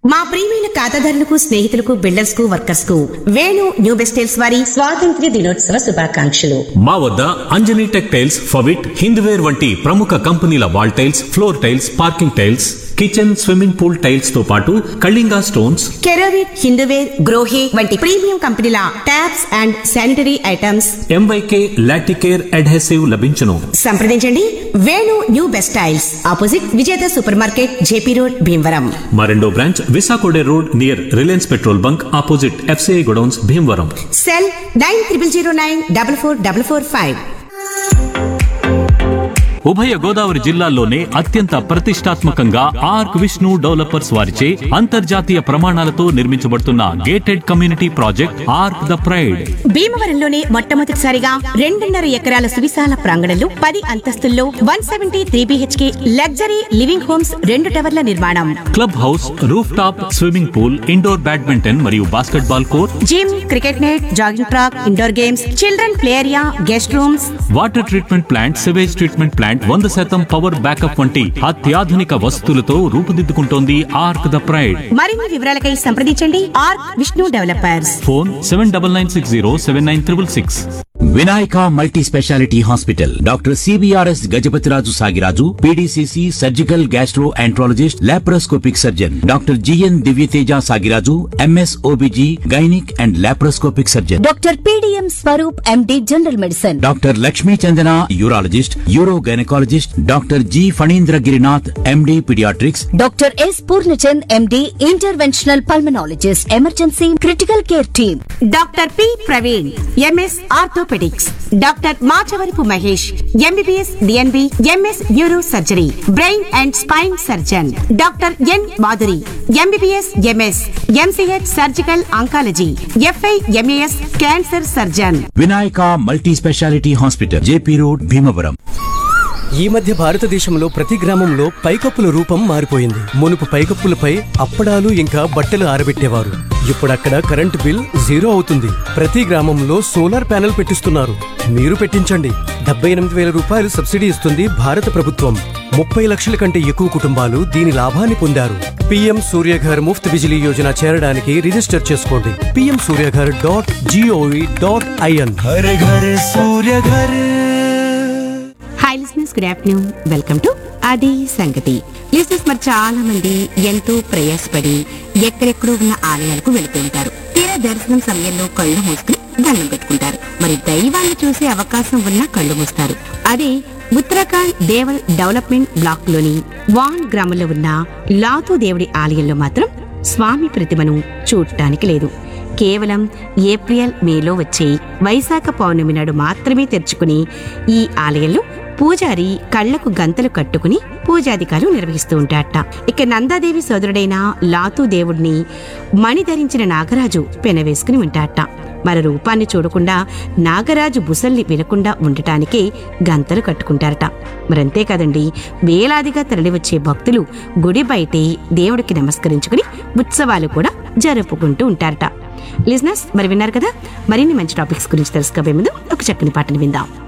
మా ప్రియమైన ఖాతాదారులకు స్నేహితులకు బిల్డర్స్ కు వర్కర్స్ కు వేణు న్యూ బెస్టైల్స్ వారి స్వాతంత్ర్య దినోత్సవ శుభాకాంక్షలు మా వద్ద అంజనీ టెక్టైల్స్ ఫవిట్ హింద్వేర్ వంటి ప్రముఖ కంపెనీల wall tiles floor tiles parking tiles kitchen swimming pool tiles తో పాటు కళింగా స్టోన్స్ కెరోవిట్ హిందూవేర్ గ్రోహే వంటి ప్రీమియం కంపెనీల taps and sanitary items MYK Laticrete adhesive లభించును సంప్రదించండి వేణు న్యూ బెస్టైల్స్ opposite Vijetha super market JP road Bhimavaram మా రెండో బ్రాంచ్ విసాకోడే road near Reliance petrol bunk opposite FCI godowns Bhimavaram cell nine triple zero nine double four double four five ఉభయ గోదావరి జిల్లాల్లోనే అత్యంత ప్రతిష్టాత్మకంగా arc Vishnu developers వారిచే అంతర్జాతీయ ప్రమాణాలతో నిర్మించబడుతున్న gated community project ark the pride భీమవరంలోనే మొట్టమొదటిసారిగా రెండున్నర ఎకరాల సువిశాల ప్రాంగణంలో పది అంతస్తుల్లో one seventy three BHK luxury living homes రెండు టవర్ల నిర్మాణం club house roof top swimming pool indoor badminton మరియు basket ball court gym cricket net jogging track indoor games children play area guest rooms water treatment plant sewage treatment plant వంద శాతం power backup వంటి అత్యాధునిక వసతులతో రూపుదిద్దుకుంటోంది arc the pride మరిన్ని వివరాలకై సంప్రదించండి R Vishnu developers phone seven double nine six zero seven nine triple six Vinayaka multi speciality hospital doctor CBRS Gajapathiraju Sagiraju PDCC surgical gastroenterologist laparoscopic surgeon doctor GN Divyateja Sagiraju MS OBG gynaec and laparoscopic surgeon doctor PDM Swaroop MD general medicine doctor Lakshmi Chandana urologist uro gynaecologist doctor G Phanindra Girinath MD paediatrics doctor S Purnachand MD interventional pulmonologist emergency critical care team doctor P Praveen MS orthopaedics doctor Machavarapu Mahesh MBBS DNB MS neuro surgery brain and spine surgeon doctor N Madhuri MBBS MS MCH surgical oncology FI MAS cancer surgeon Vinayaka multi speciality hospital JP road Bhimavaram ఈ మధ్య భారతదేశంలో ప్రతి గ్రామంలో పైకప్పుల రూపం మారిపోయింది మునుపు పైకప్పులపై అప్పడాలు ఇంకా బట్టలు ఆరబెట్టేవారు ఇప్పుడు అక్కడ కరెంటు బిల్ జీరో అవుతుంది ప్రతి గ్రామంలో సోలార్ ప్యానెల్ పెట్టిస్తున్నారు మీరు పెట్టించండి డెబ్బై ఎనిమిది వేల రూపాయలు సబ్సిడీ ఇస్తుంది భారత ప్రభుత్వం ముప్పై లక్షల కంటే ఎక్కువ కుటుంబాలు దీని లాభాన్ని పొందారు పీఎం సూర్యఘర్ ముఫ్త్ బిజిలీ యోజన చేరడానికి రిజిస్టర్ చేసుకోండి PM Suryaghar dot GOV dot IN हर घर सूर्य घर hi listeners good afternoon welcome to అది సంగతి లిస్నెస్ మరి చాలా మంది ఎంతో ప్రయాసపడి ఎక్కడెక్కడో ఉన్న ఆలయాలకు వెళుతూ ఉంటారు తీరా దర్శనం సమయంలో కళ్ళు మూసుకుని దండం పెట్టుకుంటారు మరి దైవాన్ని చూసే అవకాశం ఉన్నా కళ్ళు మూస్తారు అదే ఉత్తరాఖండ్ దేవల్ డెవలప్మెంట్ బ్లాక్ లోని వాన్ గ్రామంలో ఉన్న లాతూ దేవుడి ఆలయంలో మాత్రం స్వామి ప్రతిమను చూడటానికి లేదు కేవలం ఏప్రిల్ మేలో వచ్చే వైశాఖ పౌర్ణమి నాడు మాత్రమే తెరుచుకుని ఈ ఆలయంలో పూజారి కళ్లకు గంతలు కట్టుకుని పూజాధికారులు నిర్వహిస్తూ ఉంటారట ఇక నందాదేవి సోదరుడైన లాతూ దేవుడిని మణి ధరించిన నాగరాజు పెనవేసుకుని ఉంటారట మరి రూపాన్ని చూడకుండా నాగరాజు బుసల్ని వినకుండా ఉండటానికే గంతలు కట్టుకుంటారట మరంతే కదండి వేలాదిగా తరలివచ్చే భక్తులు గుడి బయటే దేవుడికి నమస్కరించుకుని ఉత్సవాలు కూడా జరుపుకుంటూ ఉంటారట లిజినెస్ మరి విన్నారు కదా మరిన్ని మంచి టాపిక్స్ గురించి తెలుసుకోబోయే ముందు ఒక చక్కని పాటను విందాం